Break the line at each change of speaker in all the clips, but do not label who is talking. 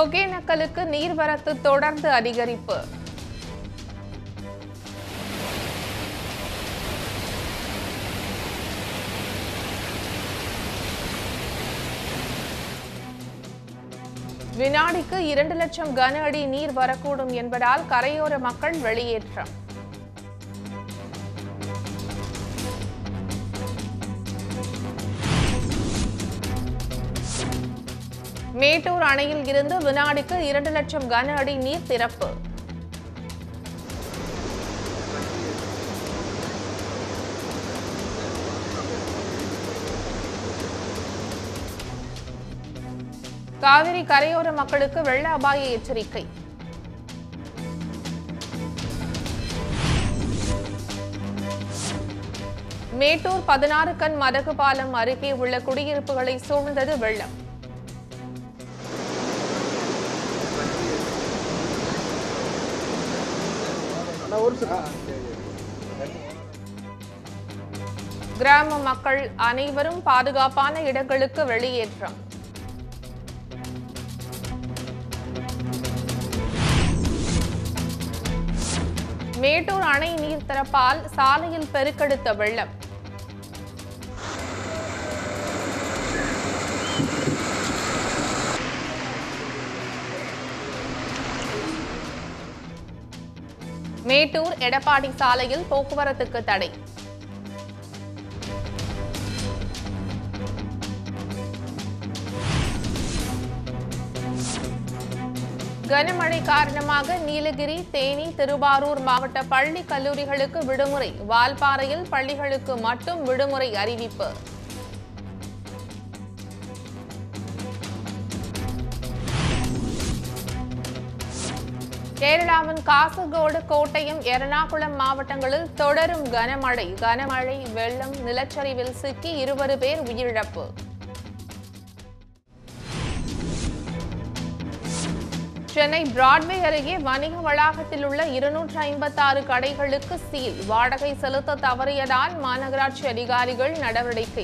ஒகேனக்கலுக்கு நீர்வரத்து தொடர்ந்து அதிகரிப்பு வினாடிக்கு இரண்டு லட்சம் கன அடி நீர் வரக்கூடும் என்பதால் கரையோர மக்கள் வெளியேற்றம் மேட்டூர் அணையில் இருந்து வினாடிக்கு இரண்டு லட்சம் கன அடி நீர் திறப்பு காவிரி கரையோர மக்களுக்கு வெள்ள அபாய எச்சரிக்கை மேட்டூர் பதினாறு கண் மதகு பாலம் அருகே உள்ள குடியிருப்புகளை சூழ்ந்தது வெள்ளம் கிராம மக்கள் அனைவரும் பாதுகாப்பான இடங்களுக்கு வெளியேற்றம் மேட்டூர் அணை நீர் திறப்பால் சாலையில் பெருக்கெடுத்த வெள்ளம் மேட்டூர் எடப்பாடி சாலையில் போக்குவரத்துக்கு தடை கனமழை காரணமாக நீலகிரி தேனி திருவாரூர் மாவட்ட பள்ளி கல்லூரிகளுக்கு விடுமுறை வால்பாறையில் பள்ளிகளுக்கு மட்டும் விடுமுறை அறிவிப்பு கேரளாவின் காசர்கோடு கோட்டயம் எர்ணாகுளம் மாவட்டங்களில் தொடரும் கனமழை கனமழை வெள்ளம் நிலச்சரிவில் சிக்கி இருபது பேர் உயிரிழப்பு சென்னை பிராட்வே அருகே வணிக வளாகத்தில் உள்ள இருநூற்று ஐம்பத்தாறு கடைகளுக்கு சீல் வாடகை செலுத்த தவறியதால் மாநகராட்சி அதிகாரிகள் நடவடிக்கை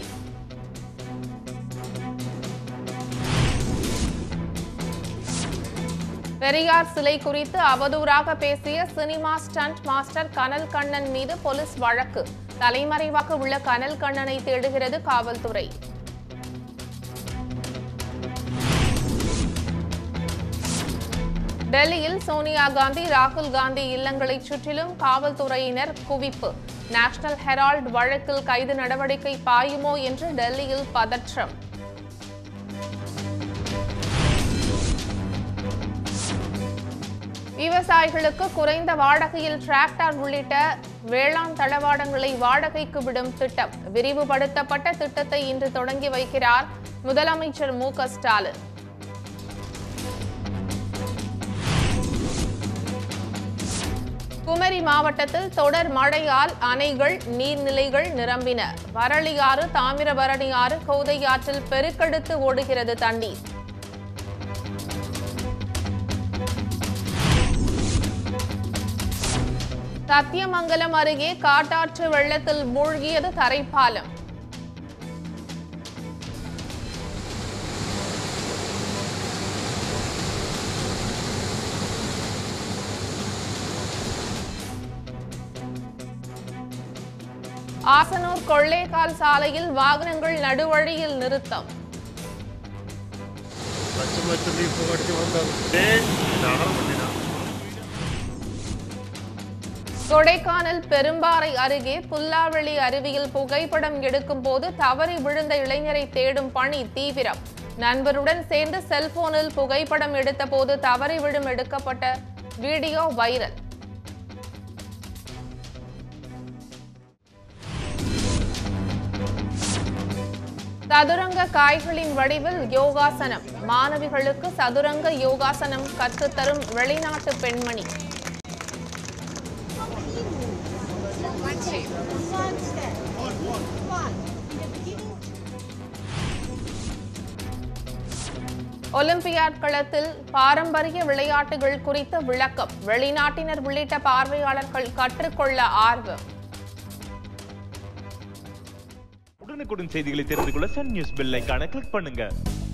பெரியார் சிலை குறித்து அவதூறாக பேசிய சினிமா ஸ்டண்ட் மாஸ்டர் கனல் கண்ணன் மீது போலீஸ் வழக்கு தலைமறைவாக உள்ள கனல் கண்ணனை தேடுகிறது காவல்துறை டெல்லியில் சோனியா காந்தி ராகுல் காந்தி இல்லங்களைச் சுற்றிலும் காவல்துறையினர் குவிப்பு நேஷனல் ஹெரால்ட் வழக்கில் கைது நடவடிக்கை பாயுமோ என்று டெல்லியில் பதற்றம் விவசாயிகளுக்கு குறைந்த வாடகையில் டிராக்டர் உள்ளிட்ட வேளாண் தளவாடங்களை வாடகைக்கு விடும் திட்டம் விரிவுபடுத்தப்பட்ட திட்டத்தை இன்று தொடங்கி வைக்கிறார் முதலமைச்சர் மு க ஸ்டாலின் குமரி மாவட்டத்தில் தொடர் மழையால் அணைகள் நீர்நிலைகள் நிரம்பின வரளியாறு தாமிரபரணி ஆறு கோதையாற்றில் பெருக்கெடுத்து ஓடுகிறது தண்ணீர் சத்தியமங்கலம் அருகே காட்டாற்று வெள்ளத்தில் மூழ்கியது தரைப்பாலம் ஆசனூர் கொள்ளேகால் சாலையில் வாகனங்கள் நடுவழியில் நிறுத்தம்
பச்சை இப்போ கட்டி வந்தாங்க நகரம் பண்ணினா
கொடைக்கானல் பெரும்பாறை அருகே புல்லாவெளி அருவியில் புகைப்படம் எடுக்கும் போது தவறி விழுந்த இளைஞரை தேடும் பணி தீவிரம் நண்பருடன் சேர்ந்து செல்போனில் புகைப்படம் எடுத்தபோது தவறி விழும் எடுக்கப்பட்ட வீடியோ வைரல் சதுரங்க காய்களின் வடிவில் யோகாசனம் மாணவிகளுக்கு சதுரங்க யோகாசனம் கற்றுத்தரும் வெளிநாட்டு பெண்மணி ஒலிம்பியாட் களத்தில் பாரம்பரிய விளையாட்டுகள் குறித்த விளக்கம் வெளிநாட்டினர் உள்ளிட்ட பார்வையாளர்கள் கற்றுக்கொள்ள ஆர்வம்
உடனுக்குடன் செய்திகளை தெரிந்து கொள்ள சன் நியூஸ் பெல் ஐகானை கிளிக் பண்ணுங்க